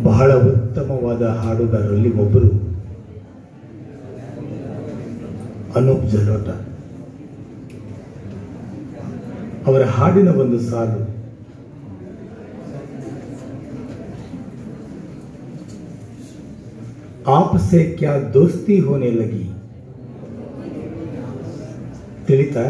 ಬಹಳ ಉತ್ತಮವಾದ ಹಾಡುಗಾರರಲ್ಲಿ ಒಬ್ಬರು ಅನೂಪ್ ಜಲೋಟ ಅವರ ಹಾಡಿನ ಒಂದು ಸಾಲು आप से क्या दोस्ती होने लगी ತಿಳಿತಾ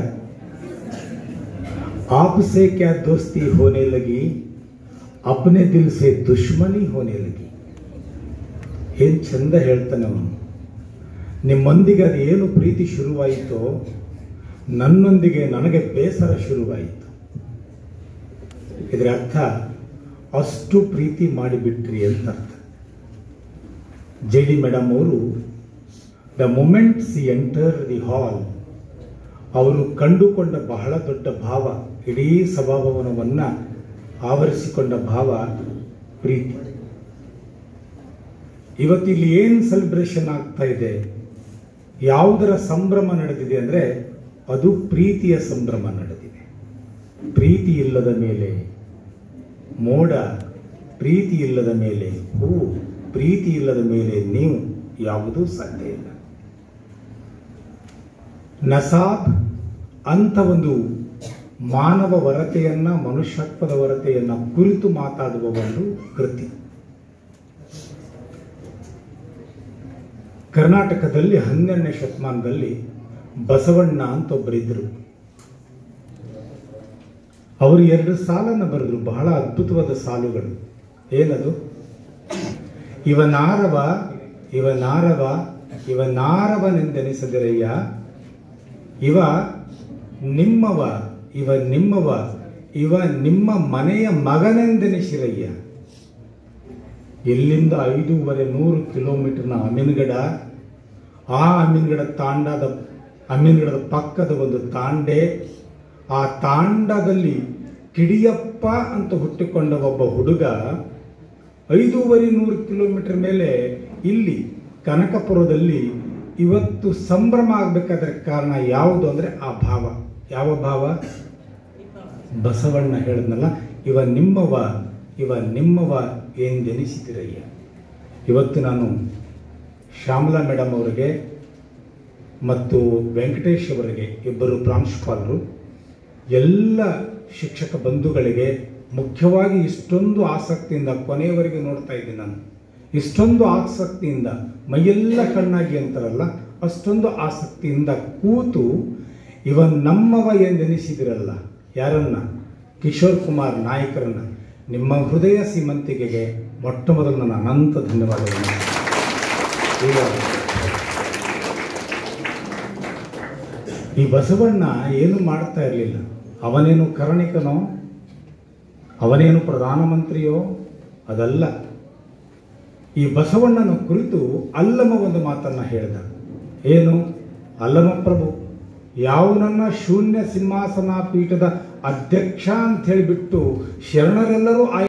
आपसे क्या दोस्ती होने लगी अपने दिल से दुश्मनी होने लगी ಏನ್ ಚಂದ ಹೇಳ್ತಾನೆ ಅವನು ನಿಮ್ಮೊಂದಿಗೆ ಅದು ಏನು ಪ್ರೀತಿ ಶುರುವಾಯಿತೋ ನನ್ನೊಂದಿಗೆ ನನಗೆ ಬೇಸರ ಶುರುವಾಯಿತು ಇದರ ಅರ್ಥ ಅಷ್ಟು ಪ್ರೀತಿ ಮಾಡಿಬಿಟ್ರಿ ಅಂತ ಅರ್ಥ ಜೆ ಡಿ ಮೇಡಮ್ ಅವರು the moment she enter the hall ಅವರು ಕಂಡುಕೊಂಡ ಬಹಳ ದೊಡ್ಡ ಭಾವ ಇಡೀ ಸಭಾಭವನವನ್ನು ಆವರಿಸಿಕೊಂಡ ಭಾವ ಪ್ರೀತಿ ಇವತ್ತಿಲ್ಲಿ ಏನು ಸೆಲೆಬ್ರೇಷನ್ ಆಗ್ತಾ ಇದೆ ಯಾವುದರ ಸಂಭ್ರಮ ನಡೆದಿದೆ ಅಂದರೆ ಅದು ಪ್ರೀತಿಯ ಸಂಭ್ರಮ ನಡೆದಿದೆ ಪ್ರೀತಿ ಇಲ್ಲದ ಮೇಲೆ ಮೋಡ ಪ್ರೀತಿ ಇಲ್ಲದ ಮೇಲೆ ಹೂವು ಪ್ರೀತಿ ಇಲ್ಲದ ಮೇಲೆ ನೀವು ಯಾವುದೂ ಸಾಧ್ಯ ಇಲ್ಲ ನಸಾಬ್ ಅಂತ ಒಂದು ಮಾನವ ವರತೆಯನ್ನ ಮನುಷ್ಯತ್ವದ ವರತೆಯನ್ನ ಕುರಿತು ಮಾತಾಡುವ ಒಂದು ಕೃತಿ ಕರ್ನಾಟಕದಲ್ಲಿ ಹನ್ನೆರಡನೇ ಶತಮಾನದಲ್ಲಿ ಬಸವಣ್ಣ ಅಂತ ಒಬ್ಬರಿದ್ದರು ಅವರು ಎರಡು ಸಾಲನ್ನು ಬರೆದ್ರು ಬಹಳ ಅದ್ಭುತವಾದ ಸಾಲುಗಳು ಏನದು ಇವನಾರವ ಇವನಾರವ ಇವನಾರವನೆಂದೆನಿಸದಿರಯ್ಯ ಇವ ನಿಮ್ಮವ ಇವ ನಿಮ್ಮವ ಇವ ನಿಮ್ಮ ಮನೆಯ ಮಗನೆಂದೆನಿಸಿರಯ್ಯ ಇಲ್ಲಿಂದ ಐದೂವರೆ ನೂರು ಕಿಲೋಮೀಟರ್ನ ಅಮೀನ್ಗಡ ಆ ಅಮೀನ್ಗಡ ತಾಂಡದ ಅಮೀನ್ಗಡದ ಪಕ್ಕದ ಒಂದು ತಾಂಡೆ ಆ ತಾಂಡದಲ್ಲಿ ಕಿಡಿಯಪ್ಪ ಅಂತ ಹುಟ್ಟಿಕೊಂಡ ಒಬ್ಬ ಹುಡುಗ ಐದೂವರೆ ನೂರು ಕಿಲೋಮೀಟರ್ ಮೇಲೆ ಇಲ್ಲಿ ಕನಕಪುರದಲ್ಲಿ ಇವತ್ತು ಸಂಭ್ರಮ ಆಗಬೇಕಾದ್ರೆ ಕಾರಣ ಯಾವುದು ಅಂದರೆ ಆ ಭಾವ ಯಾವ ಭಾವ ಬಸವಣ್ಣ ಹೇಳಿದ್ನಲ್ಲ ಇವ ನಿಮ್ಮವ ಇವ ನಿಮ್ಮವ ಎಂದೆನಿಸಿದಿರಯ್ಯ ಇವತ್ತು ನಾನು ಶ್ಯಾಮಲಾ ಮೇಡಮ್ ಅವರಿಗೆ ಮತ್ತು ವೆಂಕಟೇಶ್ ಅವರಿಗೆ ಇಬ್ಬರು ಪ್ರಾಂಶುಪಾಲರು ಎಲ್ಲ ಶಿಕ್ಷಕ ಬಂಧುಗಳಿಗೆ ಮುಖ್ಯವಾಗಿ ಇಷ್ಟೊಂದು ಆಸಕ್ತಿಯಿಂದ ಕೊನೆಯವರೆಗೆ ನೋಡ್ತಾ ಇದ್ದೀನಿ ನಾನು ಇಷ್ಟೊಂದು ಆಸಕ್ತಿಯಿಂದ ಮೈಯೆಲ್ಲ ಕಣ್ಣಾಗಿ ಅಂತಾರಲ್ಲ ಅಷ್ಟೊಂದು ಆಸಕ್ತಿಯಿಂದ ಕೂತು ಇವ ನಮ್ಮವ ಎಂದೆನಿಸಿದಿರಲ್ಲ ಯಾರನ್ನ ಕಿಶೋರ್ ಕುಮಾರ್ ನಾಯಕರನ್ನ ನಿಮ್ಮ ಹೃದಯ ಸೀಮಂತಿಕೆಗೆ ಮೊಟ್ಟ ಮೊದಲು ನನ್ನ ಅನಂತ ಧನ್ಯವಾದಗಳು ಈಗ ಈ ಬಸವಣ್ಣ ಏನು ಮಾಡ್ತಾ ಇರಲಿಲ್ಲ ಅವನೇನು ಕರ್ಣಿಕನೋ ಅವನೇನು ಪ್ರಧಾನಮಂತ್ರಿಯೋ ಅದಲ್ಲ ಈ ಬಸವಣ್ಣನ ಕುರಿತು ಅಲ್ಲಮ ಒಂದು ಮಾತನ್ನ ಹೇಳಿದ ಏನು ಅಲ್ಲಮ ಪ್ರಭು ಯಾವನನ್ನ ಶೂನ್ಯ ಸಿಂಹಾಸನ ಪೀಠದ ಅಧ್ಯಕ್ಷ ಅಂತ ಹೇಳಿಬಿಟ್ಟು ಶರಣರೆಲ್ಲರೂ ಆಯ್ಕೆ